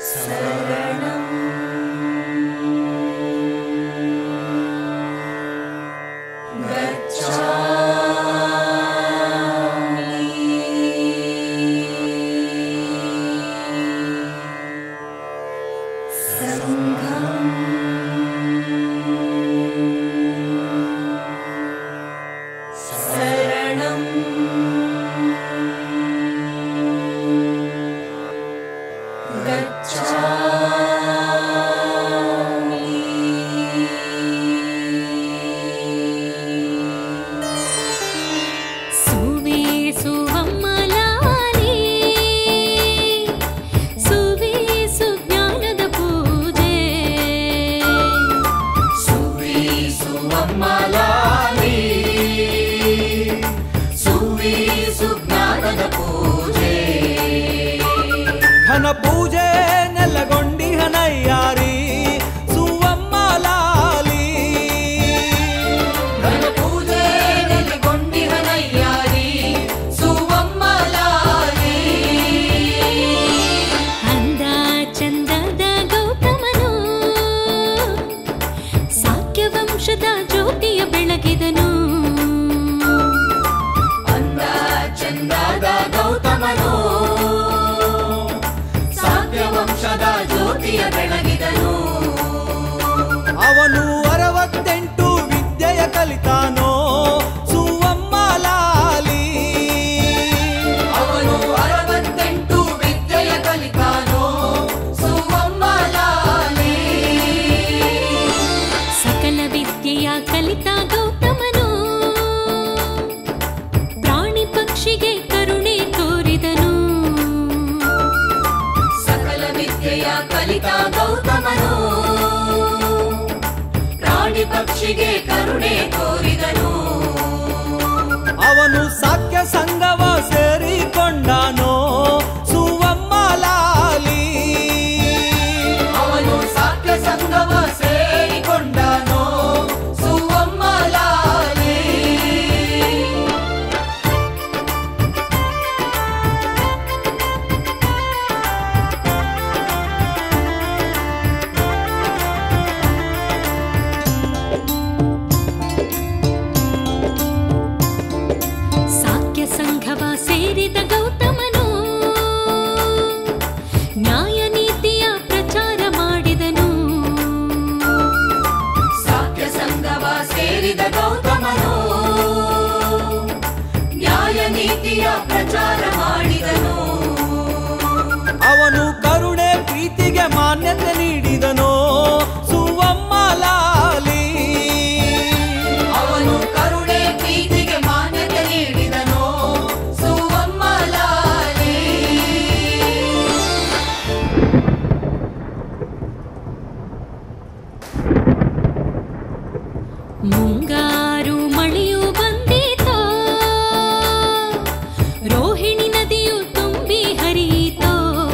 ಸುವೆ ಸುವಮ್ಮಲಾಲಿ ಸುವೆ ಸುಜ್ಞಾನದ ಪೂಜೆ ಘನ ಪೂಜೆ ನೆಲಗೊಂಡಿಹನಯ್ಯಾರಿ ಸುವಮ್ಮ ಲಾಲಿ ಅಂದ ಚಂದದ ಗೌತಮನು ಸಾಕ್ಯ ವಂಶದ ಜ್ಯೋತಿಯ ಬೆಳಗಿದನು ಅವನು ಅರವತ್ತೆಂಟು ವಿದ್ಯೆಯ ಕಲಿತಾನೋ ಸುವಮ್ಮ ಲಾಲಿ ಅವನು ಅರವತ್ತೆಂಟು ವಿದ್ಯೆಯ ಕಲಿತಾನೋ ಸುವಮ್ಮಲಾಲಿ ಸಕಲ ವಿದ್ಯೆಯ ಕಲಿತ ಗೌತಮನು ಪ್ರಾಣಿ ಪಕ್ಷಿಗೆ ಕರುಣೆ ತೋರಿದನು ಸಕಲ ವಿದ್ಯೆಯ ಕಲಿತ ಗೌತಮನು ಪ್ರಾಣಿ ಪಕ್ಷಿಗೆ ಕರುಣೆ ತೋರಿದನು ಅವನು ಸಾಕ್ಯ ಸಂಗವ ಸೇರಿಕೊಂಡನೋ ಸುವಮ್ಮ ಲಾಲಿ ಅವನು ಸಾಕ್ಯ ಸಂಗಮ ಸೇರಿಕೊಂಡನೋ ಸುವಮ್ಮಲಾಲಿ ಸಾಕ್ಯ ಸಂಘವ ಸೇರಿದ ಗೌತಮನು ನ್ಯಾಯ ನೀತಿಯ ಪ್ರಚಾರ ಮಾಡಿದನು ಸಾಕ್ಯ ಸಂಗಮ ಸೇರಿದ ಗೌತಮನು ನ್ಯಾಯ ನೀತಿಯ ಪ್ರಚಾರ ಮಾಡಿದನು ಅವನು ಕರುಣೆ ಪ್ರೀತಿಗೆ ಮಾನ್ಯತೆ ನೀಡಿದನೋ ಸುವಮ್ಮ ಲಾಲಿ ಅವನು ಕರುಣೆ ಪ್ರೀತಿಗೆ ಮಾನ್ಯತೆ ನೀಡಿದನು ಸುವಮ್ಮಲಾಲಿ ಮುಂಗಾರು ಮಳೆಯು ಬಂದಿತೋ ರೋಹಿಣಿ ನದಿಯು ತುಂಬಿ ಹರಿಯಿತೋ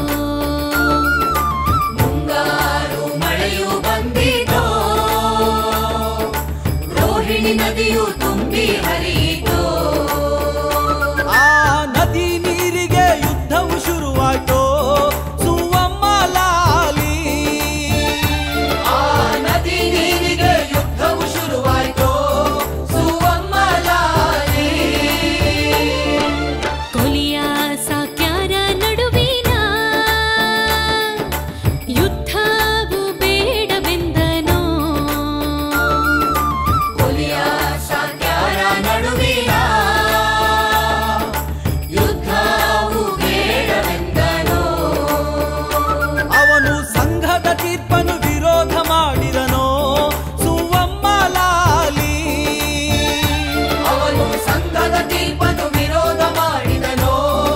ಮುಂಗಾರು ಮಳೆಯು ಬಂದಿತೋ ರೋಹಿಣಿ ನದಿಯು ತುಂಬಿ ಹರಿಯಿತೋ ಆ ನದಿ ನೀರಿಗೆ ಯುದ್ಧವು ಶುರುವಾಯ್ತೋ ಸುವಮ್ಮ ಲಾಲಿ ಆ ನದಿ ನೀರಿಗೆ ಯುದ್ಧವು ಶುರುವಾಯ್ತೋ ಸುವಮ್ಮಲಾಲಿ ಕೊಲಿಯ ಸಾಕ್ಯಾರ ನಡುವಿನ ಯುದ್ಧವು ಬೇಡವೆಂದನೋ ಕೊಲಿಯ ಸಾಕ್ಯಾರ ನಡುವಿನ ಯುದ್ಧವು ಬೇಡವೆಂದನು ಅವನು ಸಂಘದ ತೀರ್ಪನ್ನು ವಿರೋಧ ಮಾಡಿದನೋ ಸುವಮ್ಮ ಲಾಲಿ ಅವನು ಸಂಘದ ತೀರ್ಪನ್ನು ವಿರೋಧ ಮಾಡಿದನು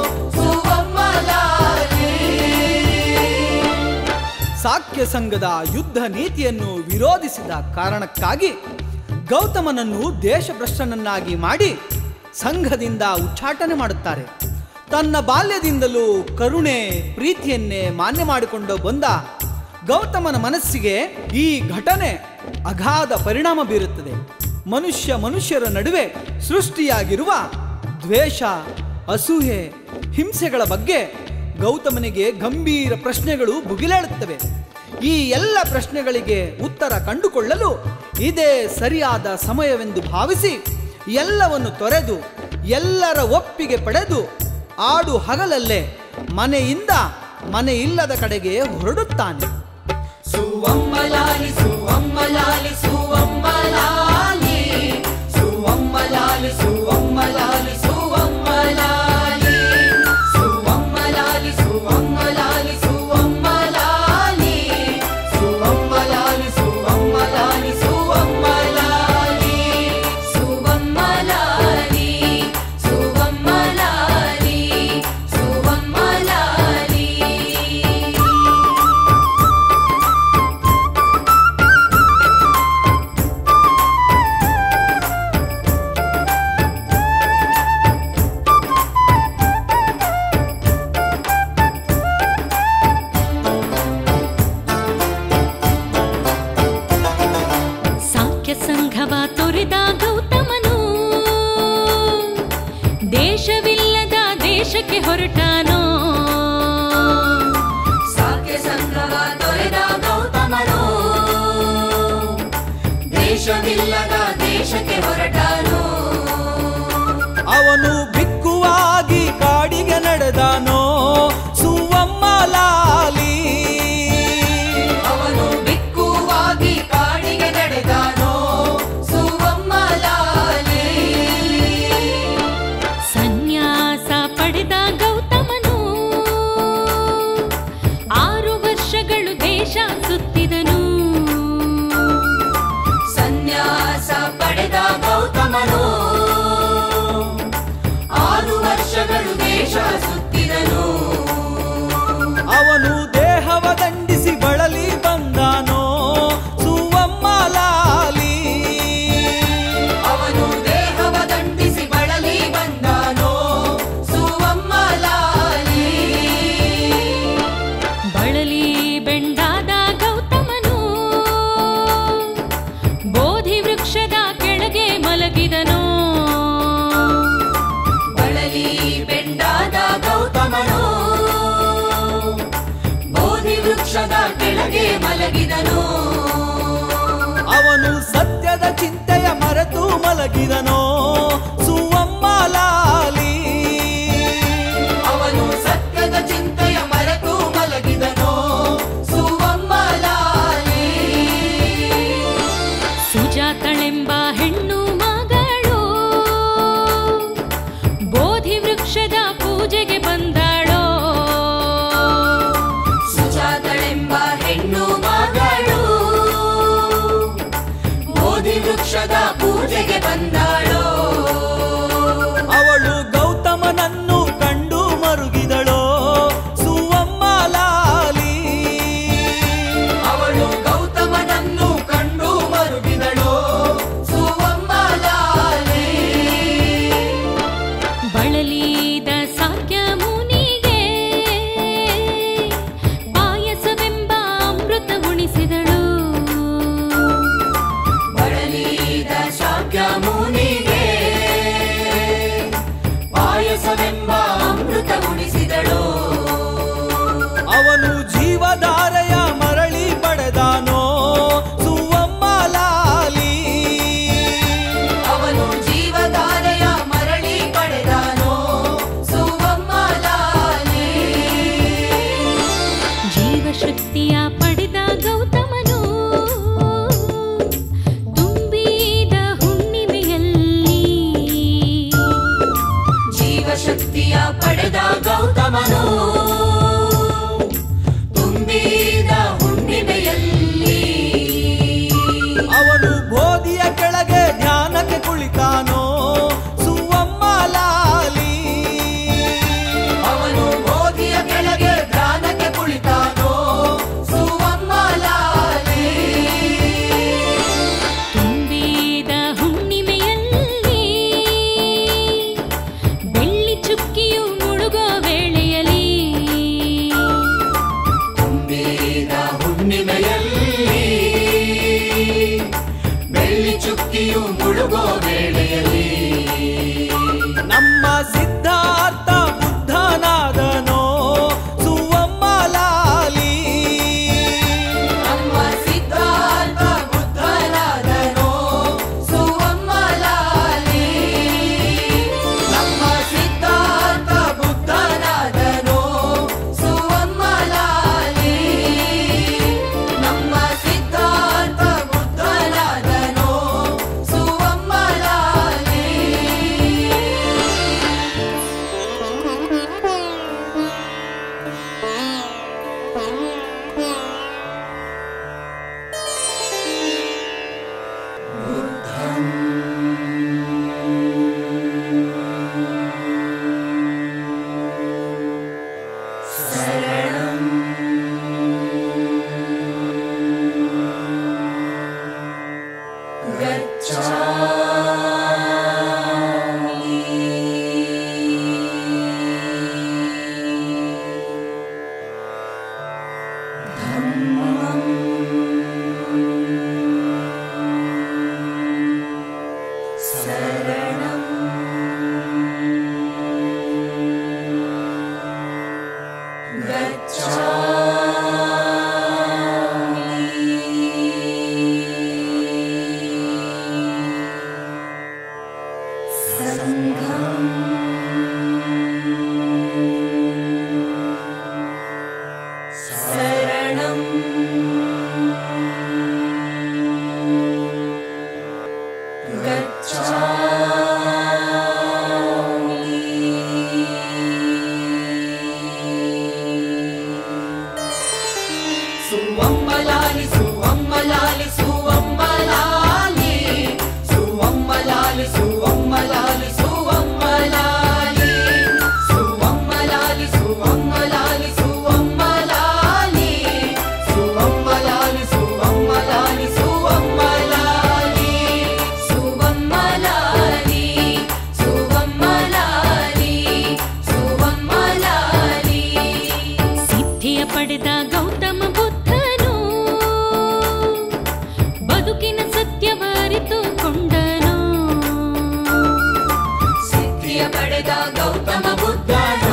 ಸುವಮ್ಮಲಾಲಿ ಸಾಕ್ಯ ಸಂಘದ ಯುದ್ಧ ನೀತಿಯನ್ನು ವಿರೋಧಿಸಿದ ಕಾರಣಕ್ಕಾಗಿ ಗೌತಮನನ್ನು ದೇಶಭ್ರಷ್ಟನನ್ನಾಗಿ ಮಾಡಿ ಸಂಘದಿಂದ ಉಚ್ಚಾಟನೆ ಮಾಡುತ್ತಾರೆ ತನ್ನ ಬಾಲ್ಯದಿಂದಲೂ ಕರುಣೆ ಪ್ರೀತಿಯನ್ನೇ ಮಾನ್ಯ ಮಾಡಿಕೊಂಡು ಬಂದ ಗೌತಮನ ಮನಸ್ಸಿಗೆ ಈ ಘಟನೆ ಅಗಾಧ ಪರಿಣಾಮ ಬೀರುತ್ತದೆ ಮನುಷ್ಯ ಮನುಷ್ಯರ ನಡುವೆ ಸೃಷ್ಟಿಯಾಗಿರುವ ದ್ವೇಷ ಅಸೂಯೆ ಹಿಂಸೆಗಳ ಬಗ್ಗೆ ಗೌತಮನಿಗೆ ಗಂಭೀರ ಪ್ರಶ್ನೆಗಳು ಭುಗಿಲೇಳುತ್ತವೆ ಈ ಎಲ್ಲ ಪ್ರಶ್ನೆಗಳಿಗೆ ಉತ್ತರ ಕಂಡುಕೊಳ್ಳಲು ಇದೇ ಸರಿಯಾದ ಸಮಯವೆಂದು ಭಾವಿಸಿ ಎಲ್ಲವನ್ನು ತೊರೆದು ಎಲ್ಲರ ಒಪ್ಪಿಗೆ ಪಡೆದು ಆಡು ಹಗಲಲ್ಲೇ ಮನೆಯಿಂದ ಮನೆ ಇಲ್ಲದ ಕಡೆಗೆ ಹೊರಡುತ್ತಾನೆ ಸುವಮ್ಮಲಾಲಿ ಸುವಮ್ಮಲಾಲಿ ಸುವಮ್ಮಲಾಲಿ ಸುವಮ್ಮಲಾಲಿ ಸುವಮ್ಮಲಾಲಿ ಸುವಮ್ಮಲಾಲಿ ಸುವಮ್ಮಲಾಲಿ ಸುವಮ್ಮಲಾಲಿ ಸುವಮ್ಮಲಾಲಿ ಸುವಮ್ಮಲಾಲಿ ಸುವಮ್ಮಲಾಲಿ ಸುವಮ್ಮಲಾಲಿ ಸುವಮ್ಮಲಾಲಿ ಸುವಮ್ಮಲಾಲಿ ಸುವಮ್ಮಲಾಲಿ ಸಾಕ್ಯ ಸಂಘವ ತೊರೆದ ಗೌತಮನು ದೇಶವಿಲ್ಲದ ದೇಶಕ್ಕೆ ಹೊರಟಾನೋ ಸಾಕೆ ಸಂಘವ ತೊರೆದ ಗೌತಮನು ದೇಶವಿಲ್ಲದ ದೇಶಕ್ಕೆ ಹೊರಟಾನು ಅವನು ಬಿಕ್ಕುವಾಗಿ ಕಾಡಿಗೆ ನಡೆದಾನೋ ಸುವಮ್ಮ ಲಾಲಿ ಅವನು ಬಿಕ್ಕುವಾಗಿ ಕಾಡಿಗೆ ನಡೆದಾನು ಸುವಮ್ಮಲಾಲಿ ಸನ್ಯಾಸ ಪಡೆದ ಗೌತಮನು ಆರು ವರ್ಷಗಳು ದೇಶ ಸುತ್ತಿದನು ಸನ್ಯಾಸ ಪಡೆದ ಗೌತಮನು ಆರು ವರ್ಷಗಳು ದೇಶ ಸುತ್ತಿದನು ಅವನು ದೇಹವ ದಂಡಿಸಿ ಬಳಲಿ ಬಂದಾನೋ ಸುವಮ್ಮ ಲಾಲಿ ಅವನು ದೇಹವ ದಂಡಿಸಿ ಬಳಲಿ ಬಂದಾನೋ ಸುವಮ್ಮಲಾಲಿ ಬಳಲಿ ಬೆಂಡಾದ ಗೌತಮನು ಬೋಧಿ ವೃಕ್ಷದ ಕೆಳಗೆ ಮಲಗಿದನು ಬಳಲಿ ಬೆಂಡಾದ ಗೌತಮನು ಬೋಧಿ ವೃಕ್ಷದ ಕೆಳಗೆ ಮಲಗಿದನು ಅವನು ಸತ್ಯದ ಚಿಂತೆಯ ಮರೆತು ಮಲಗಿದನೋ ಸುವಮ್ಮ ಲಾಲಿ ಅವನು ಸತ್ಯದ ಚಿಂತೆಯ ಮರೆತು ಮಲಗಿದನು ಸುವಮ್ಮಲಾಲಿ ಸುಜಾತಳೆಂಬ ಹೆಣ್ಣು ಮಗಳು ಬೋಧಿ ವೃಕ್ಷದ ಪೂಜೆಗೆ ಬಂದಾಳೋ ಸುಜಾತಳೆಂಬ ಹೆಣ್ಣು ಮಗಳು ಬೋಧಿ ವೃಕ್ಷದ ಪೂಜೆಗೆ ಬಂದಾಳೋ ಅವಳು ಗೌತಮನನ್ನು ಕಂಡು ಮರುಗಿದಳೋ ಸುವಮ್ಮ ಲಾಲಿ ಅವಳು ಗೌತಮನನ್ನು ಕಂಡು ಮರುಗಿದಳು ಸುವಮ್ಮಲಾಲಿ ಬಳಲಿದ ಸಾಕ್ಯ ಮುನಿಗೆ ಪಾಯಸವೆಂಬ ಅಮೃತ ಉಣಿಸಿದಳು ಬಳಲಿದ ಶಾಕ್ಯ ಮುನಿಗೆ ಪಾಯಸವೆಂಬ ಅಮೃತ ಉಣಿಸಿದಳು ಅವನು ಜೀವಧಾರೆಯ ಮರಳಿ ಪಡೆದಾನೋ ಸುವಮ್ಮ ಲಾಲಿ ಅವನು ಜೀವಧಾರೆಯ ಮರಳಿ ಪಡೆದಾನೋ ಸುವಮ್ಮಲಾಲಿ ಜೀವಶಕ್ತಿಯ ಪಡೆದ ಗೌತಮನು ತುಂಬಿದ ಹುಣ್ಣಿಮೆಯಲ್ಲಿ ಜೀವಶಕ್ತಿಯ ಪಡೆದ ಗೌತಮನು ತುಂಬಿದ ಹುಣ್ಣಿಮೆಯಲ್ಲಿ ಅವನು ಬೋಧಿಯ ಕೆಳಗೆ ಧ್ಯಾನಕ್ಕೆ ಕುಳಿತಾನೋ ಸುವಮ್ಮ ಲಾಲಿ ಅವನು ಬೋಧಿಯ ಕೆಳಗೆ ಧ್ಯಾನಕ್ಕೆ ಕುಳಿತಾನೋ ಸುವಮ್ಮಲಾಲಿ ತುಂಬಿದ ಹುಣ್ಣಿಮೆಯಲ್ಲಿ ಬೆಳ್ಳಿ ಚುಕ್ಕಿಯು ಮುಳುಗೋ ವೇಳೆಯಲ್ಲಿ సువమ్మలాలి సువమ్మలాలి సువమ్మలాలి సువమ్మలాలి సువమ్మలాలి సువమ్మలాలి సువమ్మలాలి సువమ్మలాలి సువమ్మలాలి సువమ్మలాలి సువమ్మలాలి సువమ్మలాలి సువమ్మలాలి సువమ్మలాలి సువమ్మలాలి ಸಿದ್ಧಿಯ ಪಡೆದ ಗೌತಮ ಬುದ್ಧನು ಬದುಕಿನ ಸತ್ಯವ ಅರಿತುಕೊಂಡನು ಸಿದ್ಧಿಯ ಪಡೆದ ಗೌತಮ ಬುದ್ಧನು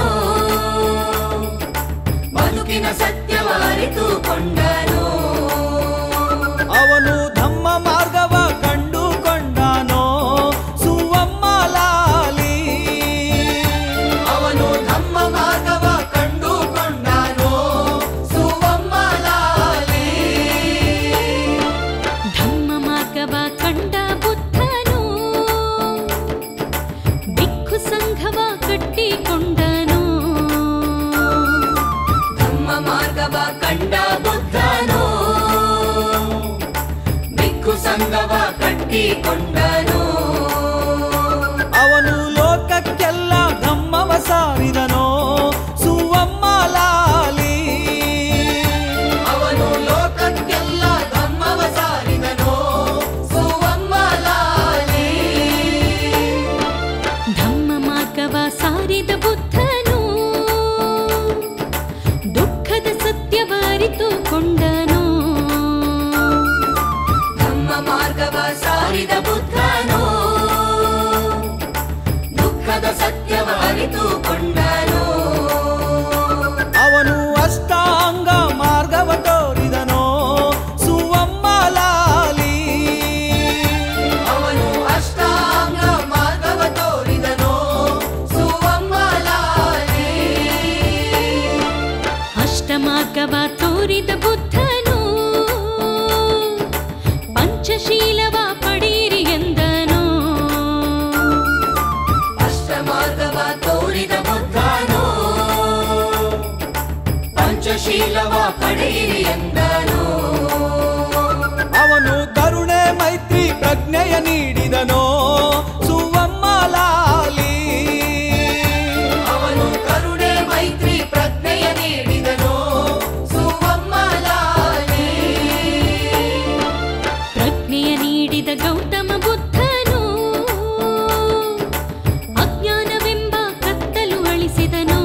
ಬದುಕಿನ ಸತ್ಯವ ಅರಿತುಕೊಂಡನು ಅವನು ಧಮ್ಮ ಮಾರ್ಗವ ಕಂಡುಕೊಂಡನೋ ಸುವಮ್ಮಲಾಲಿ ಅವನು ನಮ್ಮ ಮಾರ್ಗವ ಕಂಡುಕೊಂಡನು ಸುವಮ್ಮಲಾಲಿ ಧಮ್ಮ ಮಾರ್ಗವ ಕಂಡ ಬುದ್ಧನು ಭಿಕ್ಷು ಸಂಘವ ಕಟ್ಟಿಕೊಂಡನು ನಮ್ಮ ಮಾರ್ಗವ ಕಂಡ ಬುದ್ಧನು ಭಿಕ್ಕು ಸಂಗವ ಕಟ್ಟಿಕೊಂಡನು ಅವನು ಲೋಕಕ್ಕೆಲ್ಲ ಧಮ್ಮವ ಸಾರಿದನೋ ಸುವಮ್ಮಲಾಲಿ ಅವನು ಲೋಕಕ್ಕೆಲ್ಲ ಧಮ್ಮವ ಸಾರಿದನು ಸುವಮ್ಮಲಾಲಿ ಧಮ್ಮ ಮಾರ್ಗವ ಸಾರಿದ ಬುದ್ಧನು ದುಃಖದ ಸತ್ಯವ ಅರಿತುಕೊಂಡನು ಧಮ್ಮ ಮಾರ್ಗವ ಸಾರಿದ ಬುದ್ಧನು ದುಃಖದ ಸತ್ಯವ ಅರಿತುಕೊಂಡನು ಅವನು ಅಷ್ಟಾಂಗ ಮಾರ್ಗವ ತೋರಿದನೋ ಸುವಮ್ಮಲಾಲಿ ಅವನು ಅಷ್ಟಾಂಗ ಮಾರ್ಗವ ತೋರಿದನು ಸುವಮ್ಮಲಾಲಿ ಅಷ್ಟಮಾರ್ಗವ ತೋರಿದ ಬುದ್ಧನು ಪಂಚಶೀಲವ ಪಡೀರಿ ಎಂದನು ಅಷ್ಟಮಾರ್ಗವ ತೋರಿದ ಬುದ್ಧನು ಪಂಚಶೀಲವ ಪಡೆಯಿರಿ ಎಂದನು ಅವನು ಕರುಣೆ ಮೈತ್ರಿ ಪ್ರಜ್ಞೆಯ ನೀಡಿದನೋ ಸುವಮ್ಮಲಾಲಿ ಅವನು ಕರುಣೆ ಮೈತ್ರಿ ಪ್ರಜ್ಞೆಯ ನೀಡಿದನು ಸುವಮ್ಮಲಾಲಿ ಪ್ರಜ್ಞೆಯ ನೀಡಿದ ಗೌತಮ ಬುದ್ಧನು ಅಜ್ಞಾನವೆಂಬ ಕತ್ತಲು ಅಳಿಸಿದನು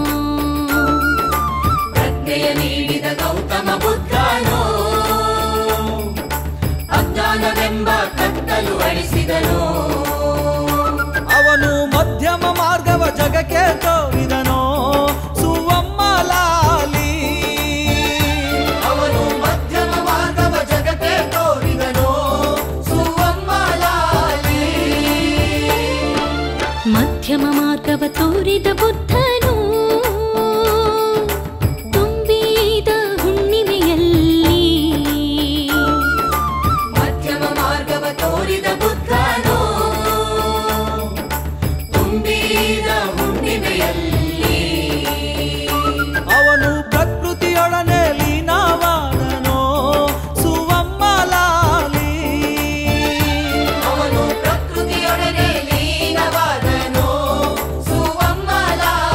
ಪ್ರಜ್ಞೆಯ ನೀಡಿದ ಗೌತಮ ಬುದ್ಧನು ಅಜ್ಞಾನವೆಂಬ ಕತ್ತಲು ಅಳಿಸಿದನು ಅವನು ಮಧ್ಯಮ ಮಾರ್ಗವ ಜಗಕ್ಕೆ ತೋರಿದನೋ ಸುವಮ್ಮಲಾಲಿ ಅವನು ಮಧ್ಯಮ ಮಾರ್ಗವ ಜಗಕ್ಕೆ ತೋರಿದನು ಸುವಮ್ಮಲಾಲಿ ಮಧ್ಯಮ ಮಾರ್ಗವ ತೋರಿದ ಬುದ್ಧನು ತುಂಬಿದ ಹುಣ್ಣಿಮೆಯಲ್ಲಿ ಮಧ್ಯಮ ಮಾರ್ಗವ ತೋರಿದ ಬುದ್ಧನು ತುಂಬಿದ ಹುಣ್ಣಿಮೆಯಲ್ಲಿ ಅವನು ಪ್ರಕೃತಿಯೊಡನೆ ಲೀನವಾದನೋ ಸುವಮ್ಮಲಾಲಿ ಅವನು ಪ್ರಕೃತಿಯೊಡನೆ ಲೀನವಾದನು ಸುವಮ್ಮಲಾಲಿ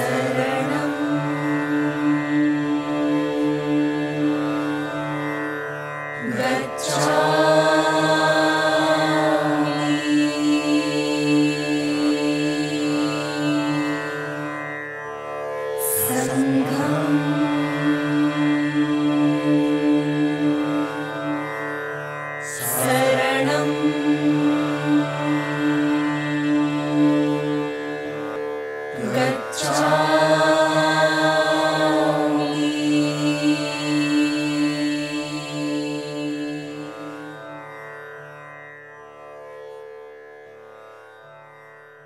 ಶರಣ